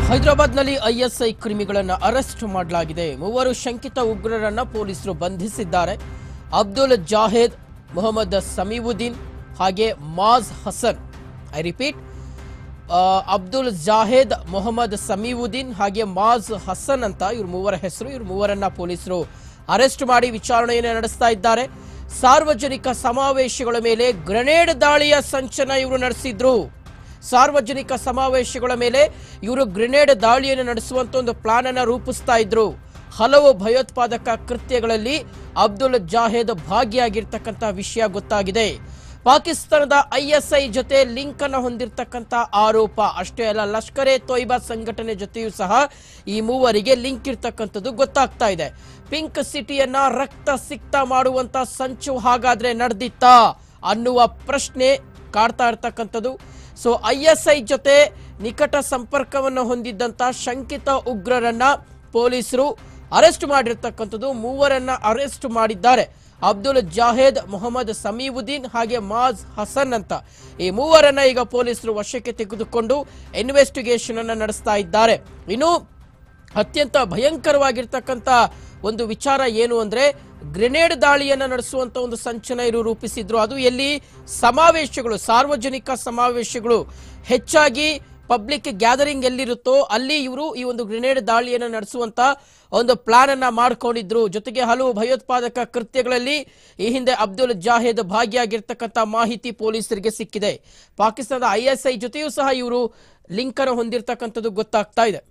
ಹೈದರಾಬಾದ್ನಲ್ಲಿ ISI ಕ್ರಿಮಿಗಳನ್ನು arrest ಮಾಡಲಾಗಿದೆ ಮೂವರು ಶಂಕಿತ ಉಗ್ರರನ್ನ ಪೊಲೀಸರು ಬಂಧಿಸಿದ್ದಾರೆ ಅಬ್ದುಲ್ ಜಾಹೇದ್ ಮೊಹಮ್ಮದ್ ಸಮೀವುದ್ದೀನ್ ಹಾಗೆ ಮಾಜ್ ಹಸನ್ ಐ ರಿಪೀಟ್ ಅಬ್ದುಲ್ ಜಾಹೇದ್ ಮೊಹಮ್ಮದ್ ಸಮೀವುದ್ದೀನ್ ಹಾಗೆ ಮಾಜ್ ಹಸನ್ ಅಂತ ಇವ್ರ ಮೂವರ ಹೆಸರು ಇವ್ರ ಮೂವರನ್ನ ಪೊಲೀಸರು ಅರೆಸ್ಟ್ ಮಾಡಿ ವಿಚಾರಣೆಯನ್ನು ನಡೆಸ್ತಾ ಇದ್ದಾರೆ ಸಾರ್ವಜನಿಕ ಸಮಾವೇಶಗಳ ಮೇಲೆ ಗ್ರೆನೇಡ್ ದಾಳಿಯ ಸಂಚನ ಇವರು ನಡೆಸಿದ್ರು ಸಾರ್ವಜನಿಕ ಸಮಾವೇಶಗಳ ಮೇಲೆ ಇವರು ಗ್ರೆನೇಡ್ ದಾಳಿಯನ್ನು ನಡೆಸುವಂತ ಒಂದು ಪ್ಲಾನ್ ಅನ್ನ ರೂಪಿಸ್ತಾ ಇದ್ರು ಹಲವು ಭಯೋತ್ಪಾದಕ ಕೃತ್ಯಗಳಲ್ಲಿ ಅಬ್ದುಲ್ ಜಾಹೇದ್ ಭಾಗಿಯಾಗಿರ್ತಕ್ಕಂಥ ವಿಷಯ ಗೊತ್ತಾಗಿದೆ ಪಾಕಿಸ್ತಾನದ ಐಎಸ್ಐ ಜೊತೆ ಲಿಂಕ್ ಅನ್ನು ಹೊಂದಿರತಕ್ಕಂತ ಆರೋಪ ಅಷ್ಟೇ ಅಲ್ಲ ಲಷ್ಕರ್ ಎ ತೊಯ್ಬಾ ಸಂಘಟನೆ ಜೊತೆಯೂ ಸಹ ಈ ಮೂವರಿಗೆ ಲಿಂಕ್ ಇರ್ತಕ್ಕಂಥದ್ದು ಗೊತ್ತಾಗ್ತಾ ಇದೆ ಪಿಂಕ್ ಸಿಟಿಯನ್ನ ರಕ್ತ ಸಿಕ್ತ ಮಾಡುವಂತ ಸಂಚು ಹಾಗಾದ್ರೆ ನಡೆದಿತ್ತಾ ಅನ್ನುವ ಪ್ರಶ್ನೆ ಕಾಡ್ತಾ ಇರ್ತಕ್ಕಂಥದ್ದು ಸೊ ಐಎಸ್ಐ ಜೊತೆ ನಿಕಟ ಸಂಪರ್ಕವನ್ನು ಹೊಂದಿದ್ದಂತ ಶಂಕಿತ ಉಗ್ರರನ್ನ ಪೊಲೀಸರು ಅರೆಸ್ಟ್ ಮಾಡಿರ್ತಕ್ಕಂಥದ್ದು ಮೂವರನ್ನ ಅರೆಸ್ಟ್ ಮಾಡಿದ್ದಾರೆ ಅಬ್ದುಲ್ ಜಾಹೇದ್ ಮೊಹಮ್ಮದ್ ಸಮೀವುದ್ದೀನ್ ಹಾಗೆ ಮಾಜ್ ಹಸನ್ ಅಂತ ಈ ಮೂವರನ್ನ ಈಗ ಪೊಲೀಸರು ವಶಕ್ಕೆ ತೆಗೆದುಕೊಂಡು ಇನ್ವೆಸ್ಟಿಗೇಷನ್ ಅನ್ನ ನಡೆಸ್ತಾ ಇದ್ದಾರೆ ಇನ್ನು ಅತ್ಯಂತ ಭಯಂಕರವಾಗಿರ್ತಕ್ಕಂಥ ಒಂದು ವಿಚಾರ ಏನು ಅಂದ್ರೆ ಗ್ರೆನೇಡ್ ದಾಳಿಯನ್ನ ನಡೆಸುವಂತ ಒಂದು ಸಂಚನ ಇವರು ರೂಪಿಸಿದ್ರು ಅದು ಎಲ್ಲಿ ಸಮಾವೇಶಗಳು ಸಾರ್ವಜನಿಕ ಸಮಾವೇಶಗಳು ಹೆಚ್ಚಾಗಿ ಪಬ್ಲಿಕ್ ಗ್ಯಾದರಿಂಗ್ ಎಲ್ಲಿರುತ್ತೋ ಅಲ್ಲಿ ಇವರು ಈ ಒಂದು ಗ್ರೆನೇಡ್ ದಾಳಿಯನ್ನು ನಡೆಸುವಂತ ಒಂದು ಪ್ಲಾನ್ ಅನ್ನ ಮಾಡ್ಕೊಂಡಿದ್ರು ಜೊತೆಗೆ ಹಲವು ಭಯೋತ್ಪಾದಕ ಕೃತ್ಯಗಳಲ್ಲಿ ಈ ಹಿಂದೆ ಅಬ್ದುಲ್ ಜಾಹೇದ್ ಭಾಗಿಯಾಗಿರ್ತಕ್ಕಂಥ ಮಾಹಿತಿ ಪೊಲೀಸರಿಗೆ ಸಿಕ್ಕಿದೆ ಪಾಕಿಸ್ತಾನದ ಐಎಸ್ಐ ಜೊತೆಯೂ ಸಹ ಇವರು ಲಿಂಕ್ ಅನ್ನು ಹೊಂದಿರತಕ್ಕಂಥದ್ದು ಗೊತ್ತಾಗ್ತಾ ಇದೆ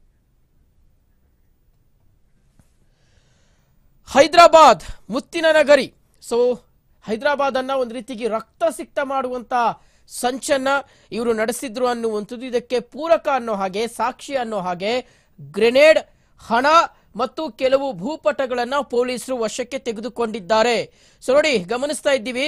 ಹೈದರಾಬಾದ್ ಮುತ್ತಿನ ನಗರಿ ಸೊ ಹೈದರಾಬಾದ್ ಅನ್ನ ಒಂದು ರೀತಿಗೆ ರಕ್ತ ಸಿಕ್ತ ಮಾಡುವಂತ ಸಂಚನ್ನ ಇವರು ನಡೆಸಿದ್ರು ಅನ್ನುವಂಥದ್ದು ಇದಕ್ಕೆ ಪೂರಕ ಅನ್ನೋ ಹಾಗೆ ಸಾಕ್ಷಿ ಅನ್ನೋ ಹಾಗೆ ಗ್ರೆನೇಡ್ ಹಣ ಮತ್ತು ಕೆಲವು ಭೂಪಟಗಳನ್ನ ಪೊಲೀಸರು ವಶಕ್ಕೆ ತೆಗೆದುಕೊಂಡಿದ್ದಾರೆ ಸೊ ನೋಡಿ ಗಮನಿಸ್ತಾ ಇದ್ದೀವಿ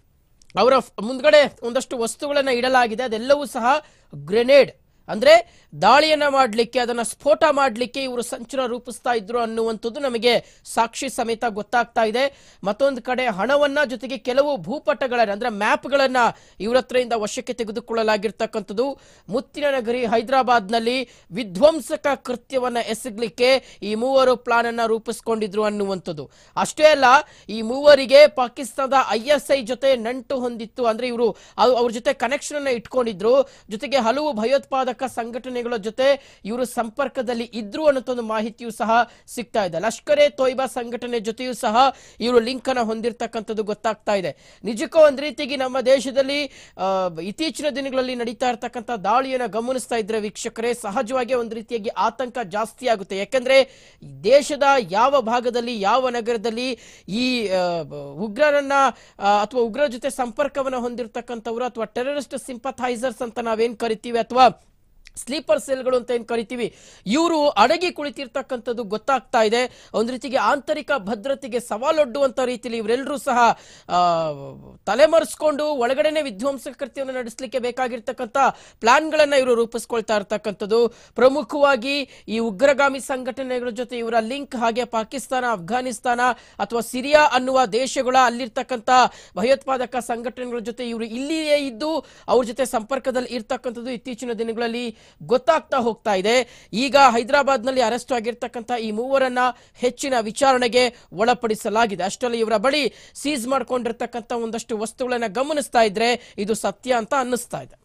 ಅವರ ಮುಂದ್ಗಡೆ ಒಂದಷ್ಟು ವಸ್ತುಗಳನ್ನ ಇಡಲಾಗಿದೆ ಅದೆಲ್ಲವೂ ಸಹ ಗ್ರೆನೇಡ್ ಅಂದ್ರೆ ದಾಳಿಯನ್ನ ಮಾಡಲಿಕ್ಕೆ ಅದನ್ನ ಸ್ಫೋಟ ಮಾಡಲಿಕ್ಕೆ ಇವರು ಸಂಚನ ರೂಪಿಸ್ತಾ ಇದ್ರು ಅನ್ನುವಂಥದ್ದು ನಮಗೆ ಸಾಕ್ಷಿ ಸಮೇತ ಗೊತ್ತಾಗ್ತಾ ಇದೆ ಮತ್ತೊಂದು ಕಡೆ ಹಣವನ್ನ ಜೊತೆಗೆ ಕೆಲವು ಭೂಪಟಗಳನ್ನ ಅಂದ್ರೆ ಮ್ಯಾಪ್ಗಳನ್ನ ಇವ್ರ ಹತ್ರದಿಂದ ವಶಕ್ಕೆ ತೆಗೆದುಕೊಳ್ಳಲಾಗಿರ್ತಕ್ಕಂಥದ್ದು ಮುತ್ತಿನ ನಗರಿ ಹೈದರಾಬಾದ್ನಲ್ಲಿ ವಿಧ್ವಂಸಕ ಕೃತ್ಯವನ್ನ ಎಸಗಲಿಕ್ಕೆ ಈ ಮೂವರು ಪ್ಲಾನ್ ಅನ್ನ ರೂಪಿಸ್ಕೊಂಡಿದ್ರು ಅನ್ನುವಂಥದ್ದು ಅಷ್ಟೇ ಅಲ್ಲ ಈ ಮೂವರಿಗೆ ಪಾಕಿಸ್ತಾನದ ಐಎಸ್ಐ ಜೊತೆ ನಂಟು ಹೊಂದಿತ್ತು ಅಂದ್ರೆ ಇವರು ಅವ್ರ ಜೊತೆ ಕನೆಕ್ಷನ್ ಅನ್ನ ಇಟ್ಕೊಂಡಿದ್ರು ಜೊತೆಗೆ ಹಲವು ಭಯೋತ್ಪಾದಕ ಸಂಘಟನೆಗಳ ಜೊತೆ ಇವರು ಸಂಪರ್ಕದಲ್ಲಿ ಇದ್ರು ಅನ್ನೋ ಒಂದು ಮಾಹಿತಿಯೂ ಸಹ ಸಿಗ್ತಾ ಇದೆ ಲಷ್ಕರ್ ಎ ತೊಯ್ಬಾ ಸಂಘಟನೆ ಜೊತೆಯೂ ಸಹ ಇವರು ಲಿಂಕ್ ಅನ್ನ ಹೊಂದಿರತಕ್ಕಂಥದ್ದು ಗೊತ್ತಾಗ್ತಾ ಇದೆ ನಿಜಕ್ಕೂ ಒಂದ್ ರೀತಿಗೆ ನಮ್ಮ ದೇಶದಲ್ಲಿ ಆ, ಇತ್ತೀಚಿನ ದಿನಗಳಲ್ಲಿ ನಡೀತಾ ಇರತಕ್ಕಂಥ ದಾಳಿಯನ್ನ ಗಮನಿಸ್ತಾ ಇದ್ರೆ ವೀಕ್ಷಕರೇ ಸಹಜವಾಗಿ ಒಂದು ರೀತಿಯಾಗಿ ಆತಂಕ ಜಾಸ್ತಿ ಆಗುತ್ತೆ ಯಾಕಂದ್ರೆ ದೇಶದ ಯಾವ ಭಾಗದಲ್ಲಿ ಯಾವ ನಗರದಲ್ಲಿ ಈ ಆ, ಉಗ್ರರನ್ನ ಅಥವಾ ಉಗ್ರರ ಜೊತೆ ಸಂಪರ್ಕವನ್ನು ಹೊಂದಿರತಕ್ಕಂಥವ್ರು ಅಥವಾ ಟೆರರಿಸ್ಟ್ ಸಿಂಪಥೈಸರ್ಸ್ ಅಂತ ನಾವೇನ್ ಕರಿತೀವಿ ಅಥವಾ ಸ್ಲೀಪರ್ ಸೆಲ್ಗಳು ಅಂತ ಏನ್ ಕರಿತೀವಿ ಇವರು ಅಡಗಿ ಕುಳಿತಿರ್ತಕ್ಕಂಥದ್ದು ಗೊತ್ತಾಗ್ತಾ ಇದೆ ಒಂದು ರೀತಿಗೆ ಆಂತರಿಕ ಭದ್ರತೆಗೆ ಸವಾಲೊಡ್ಡುವಂತ ರೀತಿಯಲ್ಲಿ ಇವರೆಲ್ಲರೂ ಸಹ ಆ, ತಲೆಮರೆಸ್ಕೊಂಡು ಒಳಗಡೆನೆ ವಿಧ್ವಂಸಕ ಕೃತ್ಯವನ್ನು ನಡೆಸಲಿಕ್ಕೆ ಬೇಕಾಗಿರ್ತಕ್ಕಂಥ ಪ್ಲಾನ್ಗಳನ್ನ ಇವರು ರೂಪಿಸ್ಕೊಳ್ತಾ ಇರ್ತಕ್ಕಂಥದ್ದು ಪ್ರಮುಖವಾಗಿ ಈ ಉಗ್ರಗಾಮಿ ಸಂಘಟನೆಗಳ ಜೊತೆ ಇವರ ಲಿಂಕ್ ಹಾಗೆ ಪಾಕಿಸ್ತಾನ ಅಫ್ಘಾನಿಸ್ತಾನ ಅಥವಾ ಸಿರಿಯಾ ಅನ್ನುವ ದೇಶಗಳ ಅಲ್ಲಿರ್ತಕ್ಕಂಥ ಭಯೋತ್ಪಾದಕ ಸಂಘಟನೆಗಳ ಜೊತೆ ಇವರು ಇಲ್ಲಿಯೇ ಇದ್ದು ಅವ್ರ ಜೊತೆ ಸಂಪರ್ಕದಲ್ಲಿ ಇರ್ತಕ್ಕಂಥದ್ದು ಇತ್ತೀಚಿನ ದಿನಗಳಲ್ಲಿ ಗೊತ್ತಾಗ್ತಾ ಹೋಗ್ತಾ ಇದೆ ಈಗ ಹೈದರಾಬಾದ್ನಲ್ಲಿ ಅರೆಸ್ಟ್ ಆಗಿರ್ತಕ್ಕಂಥ ಈ ಮೂವರನ್ನ ಹೆಚ್ಚಿನ ವಿಚಾರಣೆಗೆ ಒಳಪಡಿಸಲಾಗಿದೆ ಅಷ್ಟರಲ್ಲಿ ಇವರ ಬಳಿ ಸೀಸ್ ಮಾಡ್ಕೊಂಡಿರ್ತಕ್ಕಂಥ ಒಂದಷ್ಟು ವಸ್ತುಗಳನ್ನ ಗಮನಿಸ್ತಾ ಇದ್ರೆ ಇದು ಸತ್ಯ ಅಂತ ಅನ್ನಿಸ್ತಾ ಇದೆ